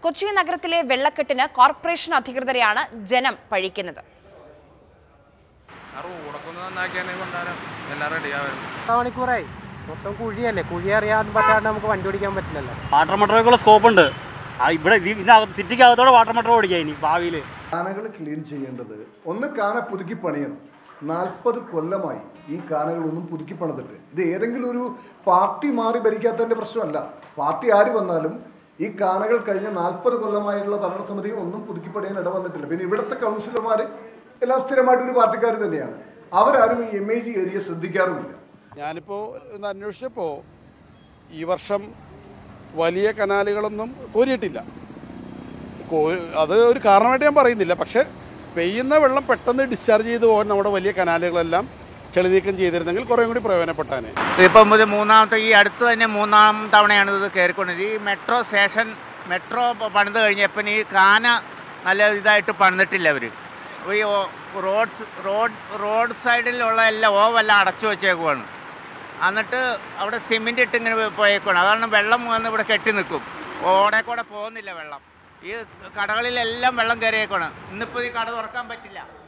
കൊച്ചി നഗരത്തിലെ വെള്ളക്കെട്ടിന് കോർപ്പറേഷൻ അധികൃതരെയാണ് ജനം പഴിക്കുന്നത് ആ റോഡൊക്കെ ഒന്ന് നന്നാക്കിയാണെങ്കിൽ കൊണ്ടാലും എല്ലാം റെഡിയാവും എത്ര മണിക്കൂറായി മൊത്തം കുഴിയല്ലേ കുഴി അറിയാൻ പറ്റാണ്ട് നമുക്ക് വണ്ടി ഓടിക്കാൻ പറ്റില്ലല്ലോ വാട്ടർ മെട്രോയ്ക്കുള്ള സ്കോപ്പ് ഉണ്ട് ആ ഇവിടെ ഇത് ഇതിനകത്ത് സിറ്റിക്കകത്തോടെ വാട്ടർ മെട്രോ ഓടിക്കാം ഇനി ഭാവിയിൽ കാനകൾ ക്ലീൻ ചെയ്യേണ്ടത് ഒന്ന് കാന പുതുക്കി പണിയണം നാൽപ്പത് കൊല്ലമായി ഈ കാനകളൊന്നും പുതുക്കി പണിതിട്ട് ഇത് ഏതെങ്കിലും ഒരു പാർട്ടി മാറി ഭരിക്കാത്തതിന്റെ പ്രശ്നമല്ല പാർട്ടി ആര് വന്നാലും ഈ കാനകൾ കഴിഞ്ഞ നാൽപ്പത് കൊല്ലമായിട്ടുള്ള ഭരണസമിതി ഒന്നും പുതുക്കി പണിയാൻ ഇടവന്നിട്ടില്ല പിന്നെ ഇവിടുത്തെ കൗൺസിലർമാർ എല്ലാം സ്ഥിരമായിട്ട് ഒരു പാർട്ടിക്കാർ തന്നെയാണ് അവരാരും ഈ എം എ ജി ഏരിയ ശ്രദ്ധിക്കാറുമില്ല ഞാനിപ്പോൾ ഒന്ന് അന്വേഷിച്ചപ്പോൾ ഈ വർഷം വലിയ കനാലുകളൊന്നും കോരിയിട്ടില്ല കോ- അത് ഒരു കാരണമായിട്ട് ഞാൻ പറയുന്നില്ല പക്ഷേ പെയ്യുന്ന വെള്ളം പെട്ടെന്ന് ഡിസ്ചാർജ് ചെയ്ത് പോകാൻ നമ്മുടെ വലിയ കനാലുകളെല്ലാം ചെളി നീക്കം ചെയ്തിരുന്നെങ്കിൽ കുറേ കൂടി പ്രയോജനപ്പെട്ടാനെ ഇപ്പം ഇത് മൂന്നാമത്തെ ഈ അടുത്ത് തന്നെ മൂന്നാം തവണയാണ് ഇത് കയറിക്കൊണ്ടത് ഈ മെട്രോ സ്റ്റേഷൻ മെട്രോ പ- പണിത് കഴിഞ്ഞപ്പം ഈ കാന നല്ല ഇതായിട്ട് പണിതിട്ടില്ല അവർ ഈ ഓ- റോഡ്സ് റോഡ് റോഡ് സൈഡിലുള്ള എല്ലാം ഓവെല്ലാം അടച്ചു വെച്ചേക്കുവാണ് എന്നിട്ട് അവിടെ സിമെൻ്റ് ഇട്ട് ഇങ്ങനെ പോയേക്കുവാണ് അതാണ് വെള്ളം വന്ന് ഇവിടെ കെട്ടി നിൽക്കും ഓടെ കൂടെ പോകുന്നില്ല വെള്ളം ഈ കടകളിലെല്ലാം വെള്ളം കയറിയേക്കുവാണ് ഇന്നിപ്പോൾ ഈ കട തുറക്കാൻ പറ്റില്ല